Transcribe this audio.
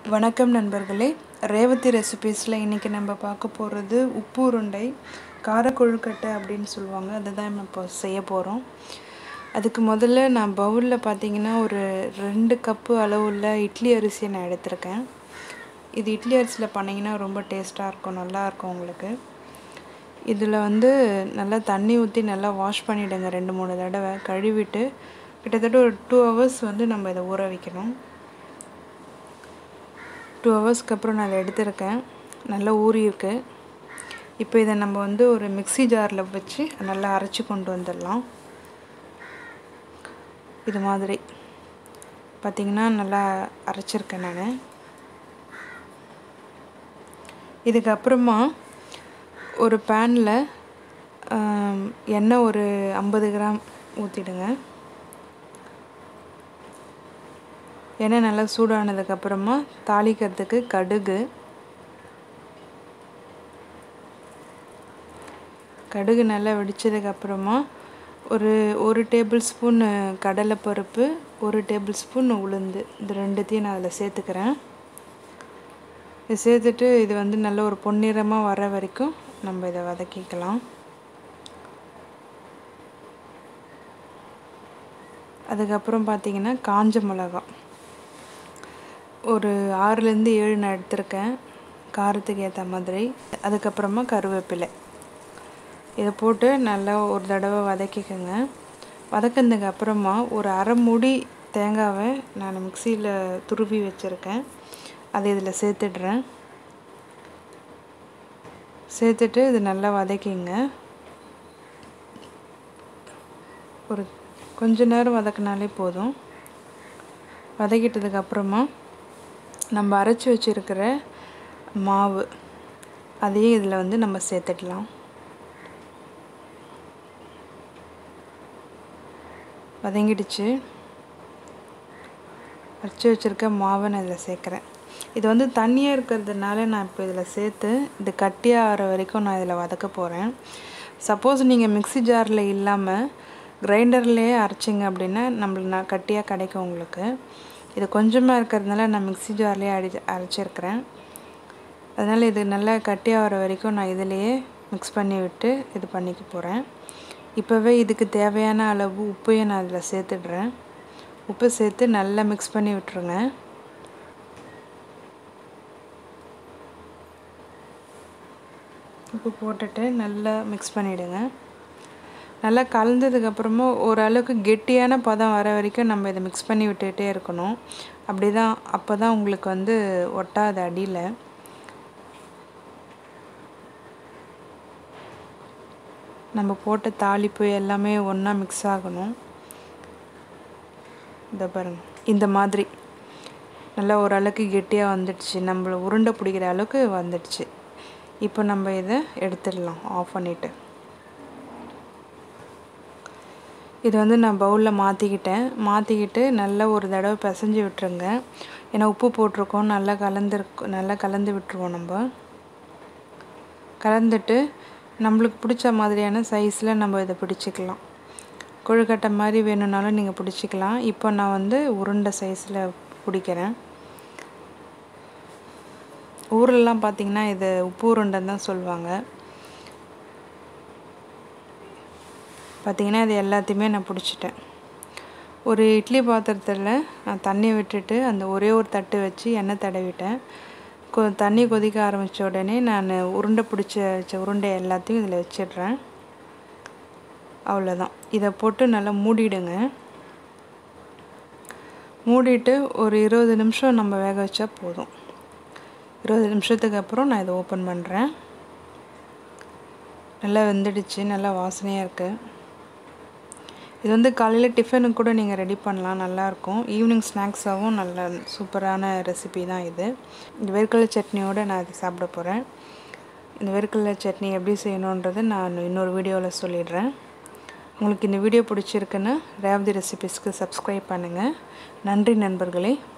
வணக்கம் நண்பர்களே ரேவதி ரெசிபீஸில் இன்றைக்கி நம்ம பார்க்க போகிறது உப்பு உருண்டை கார கொழுக்கட்டை அப்படின்னு சொல்லுவாங்க அதை தான் நம்ம இப்போ செய்ய போகிறோம் அதுக்கு முதல்ல நான் பவுலில் பார்த்தீங்கன்னா ஒரு ரெண்டு கப்பு அளவுள்ள இட்லி அரிசியை நான் எடுத்திருக்கேன் இது இட்லி அரிசியில் பண்ணிங்கன்னா ரொம்ப டேஸ்ட்டாக இருக்கும் நல்லாயிருக்கும் உங்களுக்கு இதில் வந்து நல்லா தண்ணி ஊற்றி நல்லா வாஷ் பண்ணிவிடுங்க ரெண்டு மூணு தடவை கழுவிட்டு கிட்டத்தட்ட ஒரு டூ ஹவர்ஸ் வந்து நம்ம இதை ஊற வைக்கணும் டூ ஹவர்ஸ்க்கு அப்புறம் நான் அதை எடுத்திருக்கேன் நல்லா ஊறியிருக்கு இப்போ இதை நம்ம வந்து ஒரு மிக்ஸி ஜாரில் வச்சு நல்லா அரைச்சி கொண்டு வந்துடலாம் இது மாதிரி பார்த்திங்கன்னா நல்லா அரைச்சிருக்கேன் நான் இதுக்கப்புறமா ஒரு பேனில் எண்ணெய் ஒரு ஐம்பது கிராம் ஊற்றிடுங்க எண்ணெய் நல்லா சூடானதுக்கப்புறமா தாளிக்கிறதுக்கு கடுகு கடுகு நல்லா வெடித்ததுக்கப்புறமா ஒரு ஒரு டேபிள் ஸ்பூன் கடலைப்பருப்பு ஒரு டேபிள் ஸ்பூன் உளுந்து இது ரெண்டுத்தையும் நான் அதில் சேர்த்துக்கிறேன் இது சேர்த்துட்டு இது வந்து நல்ல ஒரு பொன்னிறமாக வர வரைக்கும் நம்ம இதை வதக்கிக்கலாம் அதுக்கப்புறம் பார்த்திங்கன்னா காஞ்ச மிளகா ஒரு ஆறுலேருந்து ஏழு நான் எடுத்திருக்கேன் காரத்துக்கு ஏற்ற மாதிரி அதுக்கப்புறமா கருவேப்பிலை இதை போட்டு நல்லா ஒரு தடவை வதக்கிக்கோங்க வதக்கினதுக்கு அப்புறமா ஒரு அரை மூடி தேங்காவை நான் மிக்சியில் துருவி வச்சுருக்கேன் அதை இதில் சேர்த்துடுறேன் சேர்த்துட்டு இது நல்லா வதக்கிங்க ஒரு கொஞ்ச நேரம் வதக்கினாலே போதும் வதக்கிட்டதுக்கப்புறமா நம்ம அரைச்சி வச்சுருக்கிற மாவு அதையும் இதில் வந்து நம்ம சேர்த்துக்கலாம் வதங்கிடுச்சு அரைச்சி வச்சுருக்க மாவை நான் இதில் சேர்க்குறேன் இது வந்து தண்ணியாக இருக்கிறதுனால நான் இப்போ இதில் சேர்த்து இது கட்டியாக ஆகிற வரைக்கும் நான் இதில் வதக்க போகிறேன் சப்போஸ் நீங்கள் மிக்ஸி ஜாரில் இல்லாமல் கிரைண்டர்லேயே அரைச்சிங்க அப்படின்னா நம்மளுக்கு நான் கட்டியாக கிடைக்கும் உங்களுக்கு இது கொஞ்சமாக இருக்கிறதுனால நான் மிக்ஸி ஜார்லேயே அடி அரைச்சிருக்கிறேன் அதனால் இது நல்லா கட்டியாக வர வரைக்கும் நான் இதிலையே மிக்ஸ் பண்ணி விட்டு இது பண்ணிக்க போகிறேன் இப்போவே இதுக்கு தேவையான அளவு உப்பையும் நான் அதில் சேர்த்துடுறேன் உப்பு சேர்த்து நல்லா மிக்ஸ் பண்ணி விட்டுருங்க உப்பு போட்டுட்டு நல்லா மிக்ஸ் பண்ணிவிடுங்க நல்லா கலந்ததுக்கப்புறமா ஓரளவுக்கு கெட்டியான பதம் வர வரைக்கும் நம்ம இதை மிக்ஸ் பண்ணி விட்டுகிட்டே இருக்கணும் அப்படி தான் அப்போ தான் உங்களுக்கு வந்து ஒட்டாது அடியில் நம்ம போட்ட தாளிப்பு எல்லாமே ஒன்றா மிக்ஸ் ஆகணும் இந்த பாருங்க இந்த மாதிரி நல்லா ஓரளவுக்கு கெட்டியாக வந்துடுச்சு நம்மளை உருண்டை பிடிக்கிற அளவுக்கு வந்துடுச்சு இப்போ நம்ம இதை எடுத்துடலாம் ஆஃப் பண்ணிவிட்டு இது வந்து நான் பவுலில் மாற்றிக்கிட்டேன் மாற்றிக்கிட்டு நல்லா ஒரு தடவை பிசைஞ்சு விட்டுருங்க ஏன்னா உப்பு போட்டிருக்கோம் நல்லா கலந்துருக்கோம் நல்லா கலந்து விட்டுருவோம் நம்ம கலந்துட்டு நம்மளுக்கு பிடிச்ச மாதிரியான சைஸில் நம்ம இதை பிடிச்சிக்கலாம் கொழுக்கட்டை மாதிரி வேணும்னாலும் நீங்கள் பிடிச்சிக்கலாம் இப்போ நான் வந்து உருண்டை சைஸில் பிடிக்கிறேன் ஊரெல்லாம் பார்த்திங்கன்னா இது உப்பு உருண்டைன்னு தான் சொல்லுவாங்க பார்த்திங்கன்னா இது எல்லாத்தையுமே நான் பிடிச்சிட்டேன் ஒரு இட்லி பாத்திரத்தில் நான் தண்ணி விட்டுட்டு அந்த ஒரே ஒரு தட்டு வச்சு எண்ணெய் தடவிட்டேன் கொ தண்ணி கொதிக்க ஆரம்பித்த உடனே நான் உருண்டை பிடிச்ச வச்ச உருண்டை எல்லாத்தையும் இதில் வச்சிடுறேன் அவ்வளோதான் இதை போட்டு நல்லா மூடிடுங்க மூடிட்டு ஒரு இருபது நிமிஷம் நம்ம வேக வச்சா போதும் இருபது நிமிஷத்துக்கு அப்புறம் நான் இதை ஓப்பன் பண்ணுறேன் நல்லா வெந்துடுச்சு நல்லா வாசனையாக இருக்குது இது வந்து காலையில் டிஃபனுக்கு கூட நீங்கள் ரெடி பண்ணலாம் நல்லாயிருக்கும் ஈவினிங் ஸ்நாக்ஸாகவும் நல்ல சூப்பரான ரெசிபி தான் இது இந்த வேர்க்கடலை சட்னியோடு நான் இது சாப்பிட போகிறேன் இந்த வேர்க்கடலை சட்னி எப்படி செய்யணுன்றதை நான் இன்னொரு வீடியோவில் சொல்லிடுறேன் உங்களுக்கு இந்த வீடியோ பிடிச்சிருக்குன்னு ரேவதி ரெசிபிஸ்க்கு சப்ஸ்கிரைப் பண்ணுங்கள் நன்றி நண்பர்களே